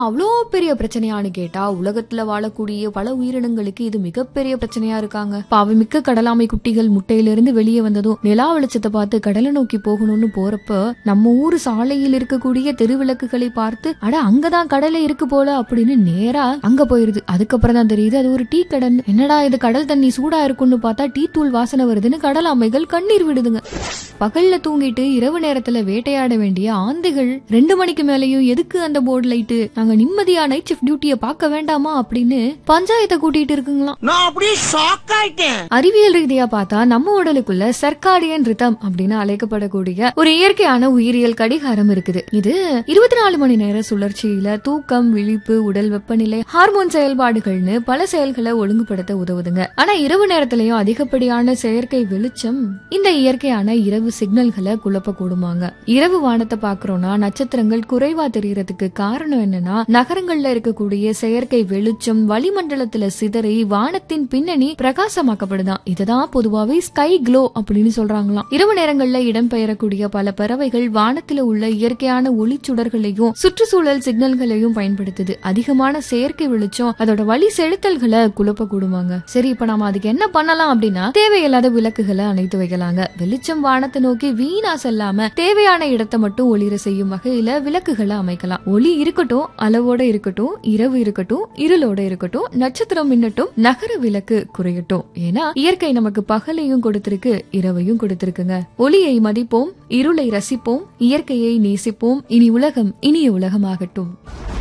அவ்வளோ பெரிய பிரச்சனையான்னு கேட்டா உலகத்துல வாழக்கூடிய பல உயிரினங்களுக்கு இது மிகப்பெரிய பிரச்சனையா இருக்காங்க பாவமிக்க கடலாமை குட்டிகள் முட்டையிலிருந்து வெளியே வந்ததும் நிலா வெளிச்சத்தை பார்த்து கடலை நோக்கி போகணும்னு போறப்ப நம்ம ஊர் சாலையில் இருக்கக்கூடிய தெருவிளக்குகளை பார்த்து அட அங்கதான் கடலை இருக்கு போல அப்படின்னு நேரா அங்க போயிருது அதுக்கப்புறம் தான் தெரியுது அது ஒரு டீ கடன் என்னடா இது கடல் தண்ணி சூடா இருக்குன்னு பார்த்தா டீ தூள் வாசனை வருதுன்னு கடலாமைகள் கண்ணீர் விடுதுங்க பகல்ல தூங்கிட்டு இரவு நேரத்துல வேட்டையாட வேண்டிய ஆந்தைகள் ரெண்டு மணிக்கு மேலயும் எதுக்கு அந்த போர்டு லைட்டு நாங்க நிம்மதியா நைட் ஷிஃப்ட் டியூட்டிய பார்க்க வேண்டாமா அப்படின்னு பஞ்சாயத்தை கூட்டிட்டு இருக்குங்களாம் நான் அப்படியே ஷாக் ஆயிட்டேன் அறிவியல் ரீதியா பார்த்தா நம்ம உடலுக்குள்ள சர்க்காடியன் ரிதம் அப்படின்னு அழைக்கப்படக்கூடிய ஒரு இயற்கையான உயிரியல் கடிகாரம் இருக்குது இது இருபத்தி நாலு மணி நேர சுழற்சியில தூக்கம் விழிப்பு உடல் வெப்பநிலை ஹார்மோன் செயல்பாடுகள்னு பல செயல்களை ஒழுங்குபடுத்த உதவுதுங்க ஆனா இரவு நேரத்திலயும் அதிகப்படியான செயற்கை வெளிச்சம் இந்த இயற்கையான இரவு சிக்னல்களை குழப்ப கூடுமாங்க இரவு வானத்தை பாக்குறோம்னா நட்சத்திரங்கள் குறைவா தெரியறதுக்கு காரணம் என்னன்னா நகரங்கள்ல இருக்கக்கூடிய செயற்கை வெளிச்சம் வளிமண்டலத்துல சிதறி வானத்தின் பின்னணி பிரகாசமாக்கப்படுதான் இதுதான் பொதுவாவே ஸ்கை க்ளோ அப்படின்னு சொல்றாங்களாம் இரவு நேரங்கள்ல இடம்பெயரக்கூடிய பல பறவைகள் வானத்துல உள்ள இயற்கையான ஒளிச்சுடர்களையும் சுற்றுச்சூழல் சிக்னல்களையும் பயன்படுத்துது அதிகமான செயற்கை வெளிச்சம் அதோட வழி செலுத்தல்களை குழப்ப கூடுமாங்க சரி இப்ப நாம அதுக்கு என்ன பண்ணலாம் அப்படின்னா தேவையில்லாத விளக்குகளை அணைத்து வைக்கலாங்க வெளிச்சம் வானத்தை நோக்கி வீணா செல்லாம தேவையான இடத்தை மட்டும் ஒளிர செய்யும் வகையில விளக்குகளை அமைக்கலாம் ஒளி இருக்கட்டும் அளவோட இருக்கட்டும் இரவு இருக்கட்டும் இருளோட இருக்கட்டும் நட்சத்திரம் மின்னட்டும் நகர விளக்கு குறையட்டும் ஏன்னா இயற்கை நமக்கு பகலையும் கொடுத்திருக்கு இரவையும் கொடுத்திருக்குங்க ஒளியை மதிப்போம் இருளை ரசிப்போம் இயற்கையை நேசிப்போம் இனி உலகம் இனிய உலகமாகட்டும்